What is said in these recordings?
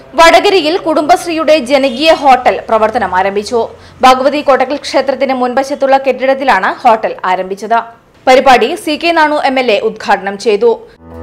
വടകരയിൽ കുടുംബശ്രീയുടെ ജനകീയ ഹോട്ടൽ പ്രവർത്തനം ആരംഭിച്ചു ഭഗവതി കോട്ടക്കൽ ക്ഷേത്രത്തിന് മുൻവശത്തുള്ള കെട്ടിടത്തിലാണ് ഹോട്ടൽ ആരംഭിച്ചത് പരിപാടി C K Nanu M L A ഉദ്ഘാടനം ചെയ്തു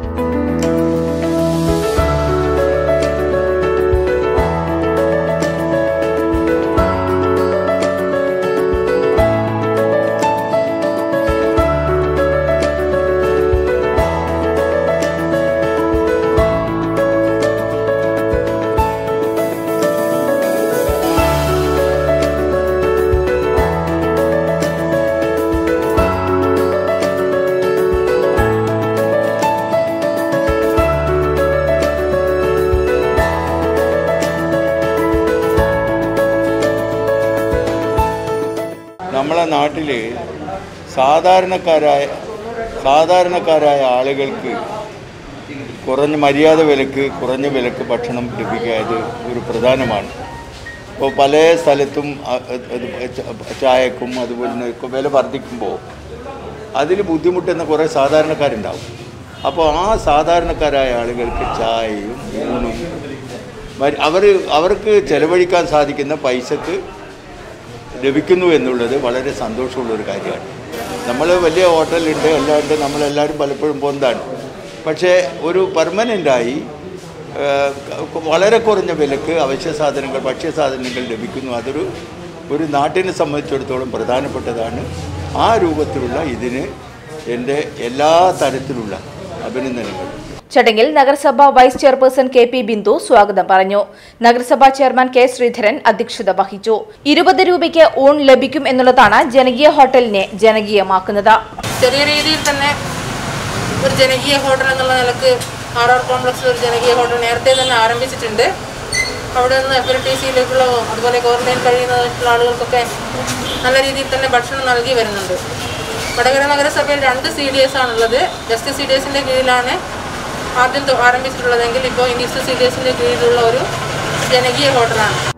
നമ്മളെ നാട്ടിൽ സാധാരണക്കാരായ സാധാരണക്കാരായ ആളുകൾക്ക് കുറഞ്ഞ മര്യാദ വിലക്ക് കുറഞ്ഞ വിലക്ക് ഭക്ഷണം ലഭിക്കുക ഇത് ഒരു പ്രധാനമാണ് ഇപ്പോൾ പല സ്ഥലത്തും അ- അത് ച- ചായക്കും അതുപോലെ തന്നെ ഒക്കെ വില വർദ്ധിക്കുമ്പോൾ അതിൽ ബുദ്ധിമുട്ടുന്ന കുറേ സാധാരണക്കാരുണ്ടാവും അപ്പോൾ ആ സാധാരണക്കാരായ ആളുകൾക്ക് ചായയും ഊണും മറ്റ് അവർ അവർക്ക് ചെലവഴിക്കാൻ സാധിക്കുന്ന പൈസക്ക് ലഭിക്കുന്നു എന്നുള്ളത് വളരെ സന്തോഷമുള്ളൊരു കാര്യമാണ് നമ്മൾ വലിയ ഹോട്ടലുണ്ട് എല്ലാം ഉണ്ട് നമ്മളെല്ലാവരും പലപ്പോഴും പോകുന്നതാണ് പക്ഷേ ഒരു പെർമനൻ്റായി വളരെ കുറഞ്ഞ വിലക്ക് അവശ്യ സാധനങ്ങൾ ഭക്ഷ്യ സാധനങ്ങൾ ലഭിക്കുന്നു അതൊരു ഒരു നാട്ടിനെ സംബന്ധിച്ചിടത്തോളം പ്രധാനപ്പെട്ടതാണ് ആ രൂപത്തിലുള്ള ഇതിന് എൻ്റെ എല്ലാ തരത്തിലുള്ള അഭിനന്ദനങ്ങൾ ചടങ്ങിൽ നഗരസഭ vice chairperson K P Bindu സ്വാഗതം പറഞ്ഞു നഗരസഭാ ചെയർമാൻ കെ ശ്രീധരൻ അധ്യക്ഷത വഹിച്ചു ഇരുപത് രൂപയ്ക്ക് ഊൺ ലഭിക്കും എന്നുള്ളതാണ് ജനകീയ ഹോട്ടലിനെ ജനകീയമാക്കുന്നത് ചെറിയ രീതിയിൽ തന്നെ ഒരു ജനകീയ ഹോട്ടൽ എന്നുള്ള നിലക്ക് ആർ ആർ കോംപ്ലക്സിൽ ഒരു ജനകീയ ഹോട്ടൽ നേരത്തെ തന്നെ ആരംഭിച്ചിട്ടുണ്ട് അവിടെ നിന്ന് എഫ് എൽ ടി സിയിലേക്കുള്ള അതുപോലെ ക്വാറന്റൈൻ കഴിയുന്നതായിട്ടുള്ള ആളുകൾക്കൊക്കെ നല്ല രീതിയിൽ തന്നെ ഭക്ഷണം നൽകി വരുന്നുണ്ട് വടകര നഗരസഭയിൽ രണ്ട് സി ഡി എസ് ആണുള്ളത് ജസ്റ്റ് സി ഡി എസിൻ്റെ കീഴിലാണ് ആദ്യം തൊ- ആരംഭിച്ചിട്ടുള്ളതെങ്കിൽ ഇപ്പോൾ ഇൻഡ്യൂസ് സി ഡി എസിൻ്റെ കീഴിലുള്ള ഒരു ജനകീയ ഹോട്ടലാണ്